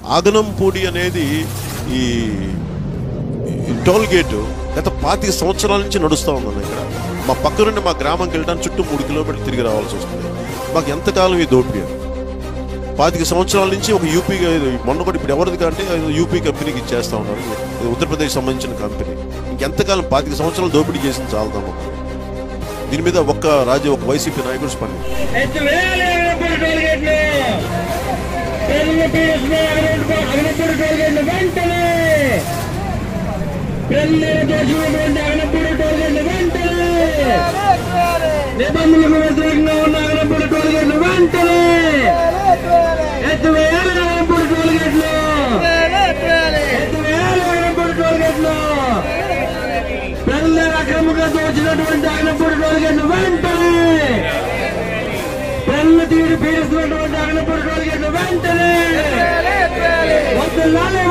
ఆగనంపూడి అనేది ఈ ఈ టోల్ గేట్ గత పాతిక సంవత్సరాల నుంచి నడుస్తూ ఉన్నాను ఇక్కడ మా పక్క నుండి మా గ్రామంకి వెళ్ళడానికి చుట్టూ మూడు కిలోమీటర్లు తిరిగి రావాల్సి వస్తుంది మాకు ఎంతకాలం ఈ దోపిడీ పాతిక సంవత్సరాల నుంచి ఒక యూపీ మొన్న కూడా ఇప్పుడు ఎవరిది కంటే యూపీ కంపెనీకి ఇచ్చేస్తా ఉన్నారు ఇది ఉత్తరప్రదేశ్ సంబంధించిన కంపెనీ ఇంకెంతకాలం పాతిక సంవత్సరాలు దోపిడీ చేసింది చాలుదాము దీని మీద ఒక్క రాజ్య ఒక వైసీపీ నాయకుడు స్పందించారు ఎత్తువేయాలి అగనపూడి టోల్ గేట్లు పెన్ను పీసిన అగనపూడి టోల్ గేట్లు వెంటనే పెన్నులు చేసినటువంటి అగనపూడి టోల్ గేట్లు వెంటనే నిబంధనలకు వ్యతిరేకంగా ఉన్న అగనపూడి టోల్ గేట్లు వెంటనే ఎత్తువేయాలి అగనపూడి టోల్ గేట్లు ఎత్తువేయాలి అగనపూడి టోల్ గేట్లు పెన్నుల అక్రమంగా దోచినటువంటి అగనపూడి టోల్ గేట్లు వెంటనే పెన్ను తీరు పీడిస్తున్నటువంటి అగనపూడి టోల్ గేట్లు వెంటనే వద్దు